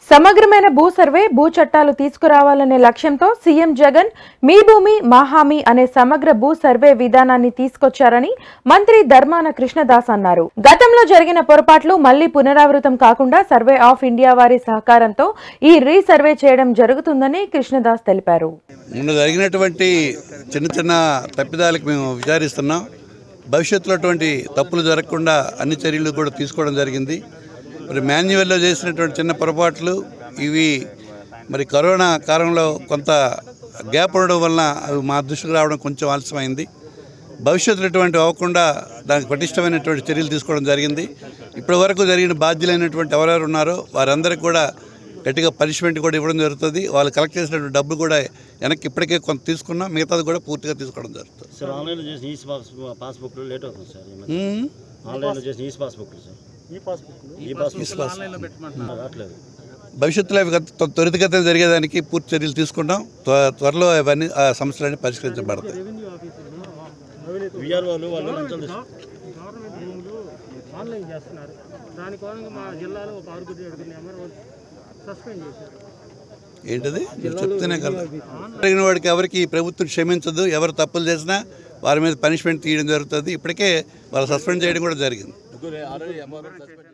సమగ్రమైన భూ సర్వే భూ చట్టాలు తీసుకురావాలనే లక్ష్యంతో సీఎం జగన్ మీ భూమి మా హామీ అనే సమగ్ర భూ సర్వే విధానాన్ని తీసుకొచ్చారని మంత్రి ధర్మాన కృష్ణదాస్ అన్నారు గతంలో జరిగిన పొరపాట్లు మళ్లీ పునరావృతం కాకుండా సర్వే ఆఫ్ ఇండియా వారి సహకారంతో ఈ రీసర్వే చేయడం జరుగుతుందని కృష్ణదాస్ తెలిపారు మొన్న జరిగినటువంటి చిన్న చిన్న తప్పిదాలకు మేము విచారిస్తున్నాం భవిష్యత్తులో అటువంటి తప్పులు జరగకుండా అన్ని చర్యలు కూడా తీసుకోవడం జరిగింది మరి మాన్యువల్లో చేసినటువంటి చిన్న పొరపాట్లు ఇవి మరి కరోనా కాలంలో కొంత గ్యాప్ ఉండడం వలన అవి మా దృష్టికి రావడం కొంచెం ఆలస్యమైంది భవిష్యత్తులో ఇటువంటి అవ్వకుండా దానికి పటిష్టమైనటువంటి చర్యలు తీసుకోవడం జరిగింది ఇప్పటి వరకు జరిగిన బాధ్యులైనటువంటి ఎవరెవరు ఉన్నారో వారందరికీ కూడా గట్టిగా పనిష్మెంట్ కూడా ఇవ్వడం జరుగుతుంది వాళ్ళు కలెక్ట్ చేసినటువంటి డబ్బు కూడా వెనక్కి ఇప్పటికే కొంత తీసుకున్నాం మిగతాది కూడా పూర్తిగా తీసుకోవడం జరుగుతుంది సార్ ఆన్లైన్లో చేసిన ఈ పాస్ పాస్బుక్లు లేట్ అవుతుంది సార్ ఈ మధ్య. మ్మ్. ఆన్లైన్లో చేసిన ఈ పాస్బుక్లు సార్ ఈ పాస్బుక్లు ఈ పాస్బుక్ రావట్లేదు భవిష్యత్తులో అవి గత- త్వరితగతిన జరిగేదానికి పూర్తి చర్యలు తీసుకుంటాం త్వ- త్వరలో అవన్నీ ఆ సమస్యలన్నీ పరిష్కరించబడతాయి విఆర్ఓలు వాళ్ళు లంచాలు తీసుకుంటారు. గవర్నమెంట్ భూములు ఆన్లైన్ చేస్తున్నారు దాని కారణంగా మా జిల్లాలో ఒక ఆరుగురు ఏడుగురిని ఎంఆర్ఓ సస్పెండ్ చేశారు ఏంటది మీరు చెప్తేనే కదా జరిగిన వాడికి ఎవరికి ఈ ప్రభుత్వం క్షమించదు ఎవరు తప్పులు చేసినా వారి మీద పనిష్మెంట్ తీయడం జరుగుతుంది ఇప్పటికే వాళ్ళు సస్పెండ్ చేయడం కూడా జరిగింది